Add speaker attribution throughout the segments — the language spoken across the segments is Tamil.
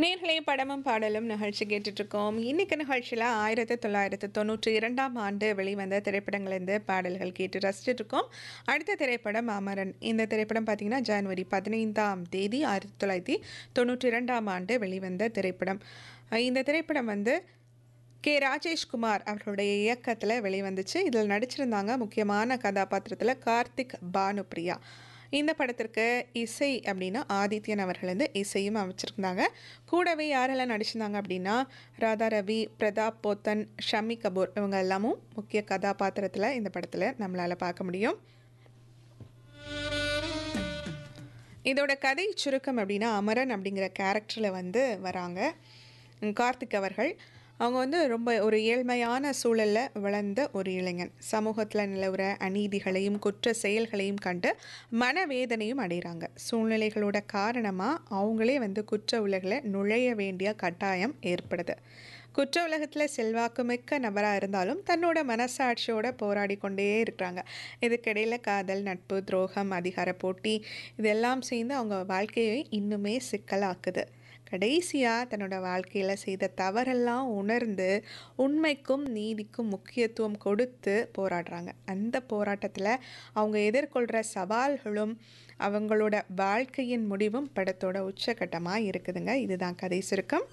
Speaker 1: நேர்களே படமும் பாடலும் நிகழ்ச்சி கேட்டுட்டு இருக்கோம் இன்னைக்கு நிகழ்ச்சியில் ஆயிரத்தி தொள்ளாயிரத்தி தொண்ணூற்றி இரண்டாம் ஆண்டு வெளிவந்த திரைப்படங்கள்லேருந்து பாடல்கள் கேட்டு ரசிச்சுட்டு இருக்கோம் அடுத்த திரைப்படம் அமரன் இந்த திரைப்படம் பார்த்தீங்கன்னா ஜனவரி பதினைந்தாம் தேதி ஆயிரத்தி தொள்ளாயிரத்தி தொண்ணூற்றி இரண்டாம் ஆண்டு வெளிவந்த திரைப்படம் அஹ் இந்த திரைப்படம் வந்து கே ராஜேஷ்குமார் அவர்களுடைய இயக்கத்தில் வெளிவந்துச்சு இதில் நடிச்சிருந்தாங்க முக்கியமான கதாபாத்திரத்தில் கார்த்திக் பானுப்ரியா இந்த படத்திற்கு இசை அப்படின்னா ஆதித்யன் அவர்கள் வந்து இசையும் அமைச்சிருந்தாங்க கூடவே யாரெல்லாம் நடிச்சிருந்தாங்க அப்படின்னா ராதா ரவி பிரதாப் போத்தன் ஷமி கபூர் இவங்க எல்லாமும் முக்கிய கதாபாத்திரத்தில் இந்த படத்தில் நம்மளால் பார்க்க முடியும் இதோட கதை சுருக்கம் அப்படின்னா அமரன் அப்படிங்கிற கேரக்டரில் வந்து வராங்க உம், கார்த்திக் அவர்கள் அவங்க வந்து ரொம்ப ஒரு ஏழ்மையான சூழலில் வளர்ந்த ஒரு இளைஞன் சமூகத்தில் நிலவுற அநீதிகளையும் குற்ற செயல்களையும் கண்டு மனவேதனையும் அடைகிறாங்க சூழ்நிலைகளோட காரணமாக அவங்களே வந்து குற்ற உலகில் நுழைய வேண்டிய கட்டாயம் ஏற்படுது குற்ற உலகத்தில் செல்வாக்குமிக்க நபராக இருந்தாலும் தன்னோட மனசாட்சியோட போராடி கொண்டே இருக்கிறாங்க இதுக்கிடையில் காதல் நட்பு துரோகம் அதிகார போட்டி இதெல்லாம் சேர்ந்து அவங்க வாழ்க்கையை இன்னுமே சிக்கலாக்குது கடைசியாக தன்னோட வாழ்க்கையில் செய்த தவறெல்லாம் உணர்ந்து உண்மைக்கும் நீதிக்கும் முக்கியத்துவம் கொடுத்து போராடுறாங்க அந்த போராட்டத்தில் அவங்க எதிர்கொள்கிற சவால்களும் அவங்களோட வாழ்க்கையின் முடிவும் படத்தோட உச்சகட்டமாக இருக்குதுங்க இதுதான் கதை சுருக்கம்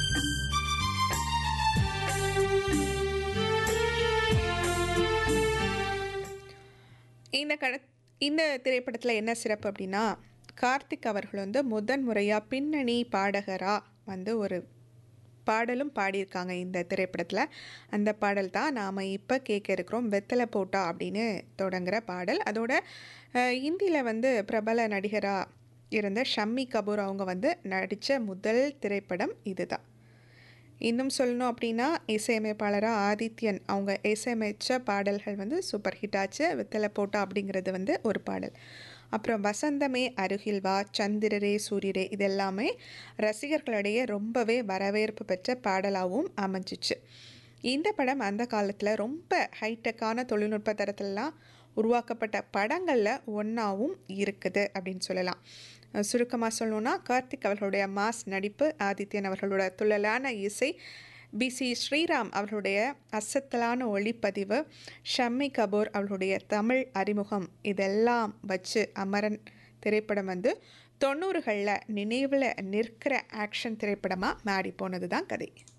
Speaker 1: இந்த கட இந்த திரைப்படத்தில் என்ன சிறப்பு அப்படின்னா கார்த்திக் அவர்கள் வந்து முதன் முறையாக பின்னணி பாடகராக வந்து ஒரு பாடலும் பாடியிருக்காங்க இந்த திரைப்படத்தில் அந்த பாடல் தான் நாம் இப்போ கேட்க இருக்கிறோம் வெத்தலை போட்டா அப்படின்னு தொடங்குற பாடல் அதோட இந்தியில் வந்து பிரபல நடிகராக இருந்த ஷம்மி கபூர் அவங்க வந்து நடித்த முதல் திரைப்படம் இதுதான் இன்னும் சொல்லணும் அப்படின்னா இசையமைப்பாளராக ஆதித்யன் அவங்க இசையமைச்ச பாடல்கள் வந்து சூப்பர் ஹிட் ஆச்சு வெத்தலை போட்டா அப்படிங்கிறது வந்து ஒரு பாடல் அப்புறம் வசந்தமே அருகில் வா சந்திரரே சூரியரே இதெல்லாமே ரசிகர்களிடையே ரொம்பவே வரவேற்பு பெற்ற பாடலாகவும் அமைஞ்சிச்சு இந்த படம் அந்த காலத்தில் ரொம்ப ஹைடெக்கான தொழில்நுட்ப தரத்துலலாம் உருவாக்கப்பட்ட படங்களில் ஒன்றாவும் இருக்குது அப்படின்னு சொல்லலாம் சுருக்கமாக சொல்லணும்னா கார்த்திக் அவர்களுடைய மாஸ் நடிப்பு ஆதித்யன் அவர்களோட துள்ளலான இசை பி சி ஸ்ரீராம் அவர்களுடைய அசத்தலான ஒளிப்பதிவு ஷம்மி கபூர் அவர்களுடைய தமிழ் அறிமுகம் இதெல்லாம் வச்சு அமரன் திரைப்படம் வந்து தொண்ணூறுகளில் நினைவில் நிற்கிற ஆக்ஷன் திரைப்படமாக மாறி போனது தான் கதை